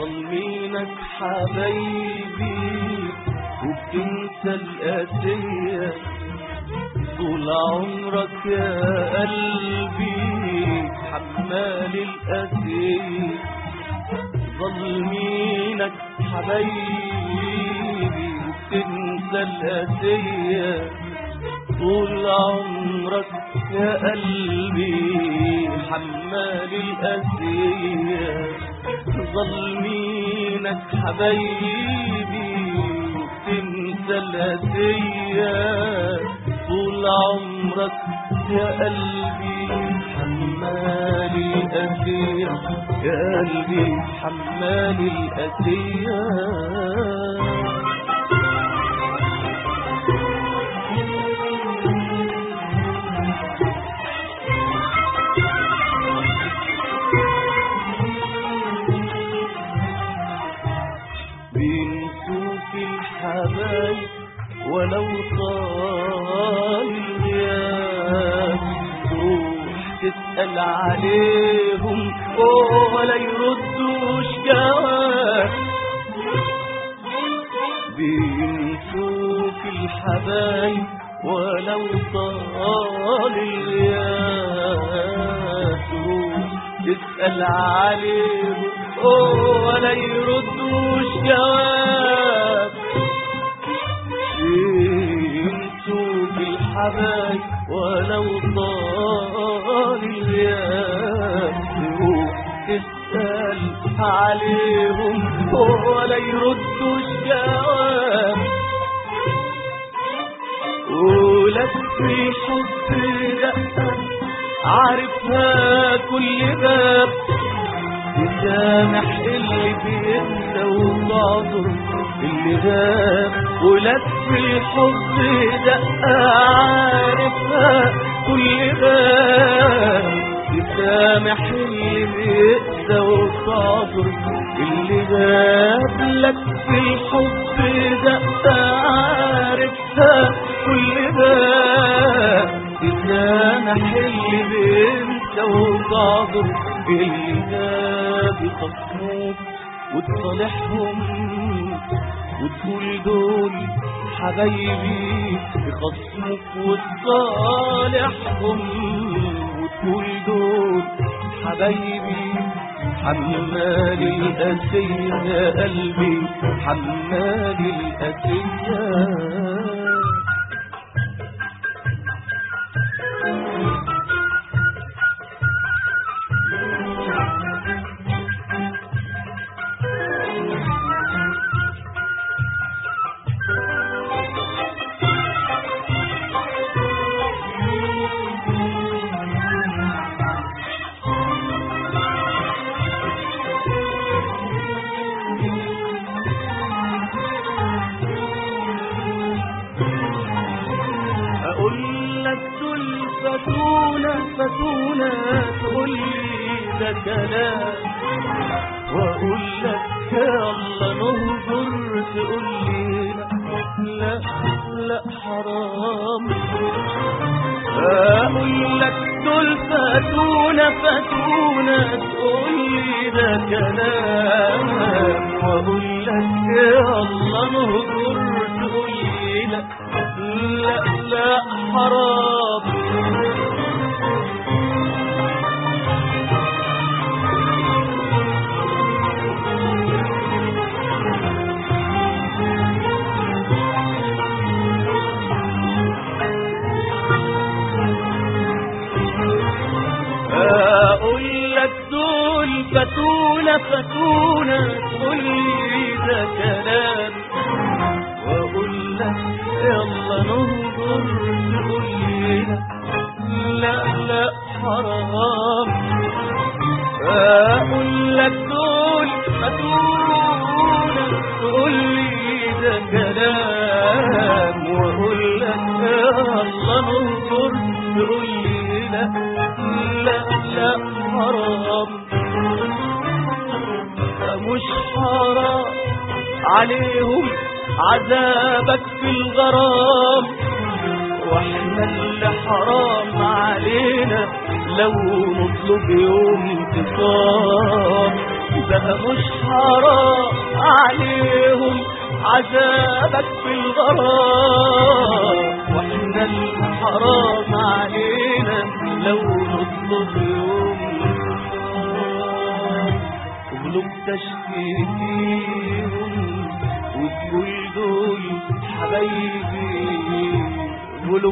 ظلمينك حبايبي وبتنسى القاسية طول عمرك يا قلبي حمال القاسية ظلمينك حبايبي وبتنسى القاسية طول عمرك يا قلبي حمال القاسية ظلمينك حبايبي وبتنسى القاسية طول عمرك يا قلبي حمال القاسية يا قلبي حمال القاسية بينسوك الحبايب ولو طال الغياب تروح تسأل عليهم ولا يردوش جواب بينسوك الحبايب ولو طال الغياب تروح تسأل عليهم ولا يردوش جواب ينسوك الحبايب ولو طال الغياب تروح تسأل عليهم ولا يردوش جواب ولك في حب دقة عارفها كل باب تسامح اللي بينسى وتعذر اللي غاب ولك في الحب دقة عارفها كل باب تسامح اللي بينسى وتعذر اللي غاب لك في الحب دقة عارفها كل باب تسامح اللي بينسى وتعذر اللي غاب يخصموك وتصالحهم وتقول دول حبايبي يخصموك وتصالحهم وتقول دول حبايبي حمال الأسية يا قلبي حمال الأسية أقول لك دول فتونة فتونة تقول لي ده كلام وأقول لك يلا نهجر تقول لي لا لا لا حرام أقول لك دول فتونة فتونة تقول لي ده كلام وأقول لك يلا نهجر تقول لي لا لا لا حرام اقول لك دول فتونة فتونة تقول لي ده كلام واقول لك يلا نهجر تقول لي لا لا لا حرام اقول لك دول فتونة تقول لي ده كلام واقول لك يلا نهجر تقول لي لا لا لا حرام مش حرام عليهم عذابك في الغرام واحنا اللي حرام علينا لو نطلب يوم انتصام بقى مش حرام عليهم عذابك في الغرام واحنا الحرام علينا لو نطلب يوم قلوب تشتكيهم وتقول دول حبايبي قلوب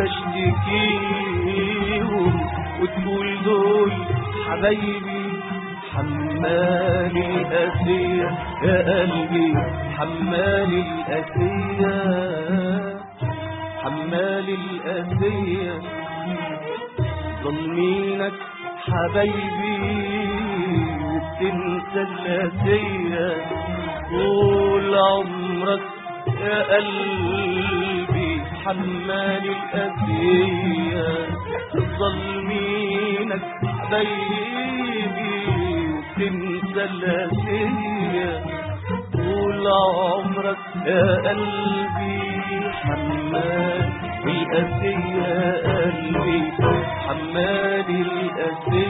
تشتكيهم وتقول دول حبايبي حمال الأسية يا قلبي حمال الأسية حمال الأسية ظنينك حبايبي وبتنسى الأسية طول عمرك يا قلبي حمال الأسية ظلمينك حبايبي وبتنسى الأسية طول عمرك يا قلبي حمال الأسية قلبي حمال الأسية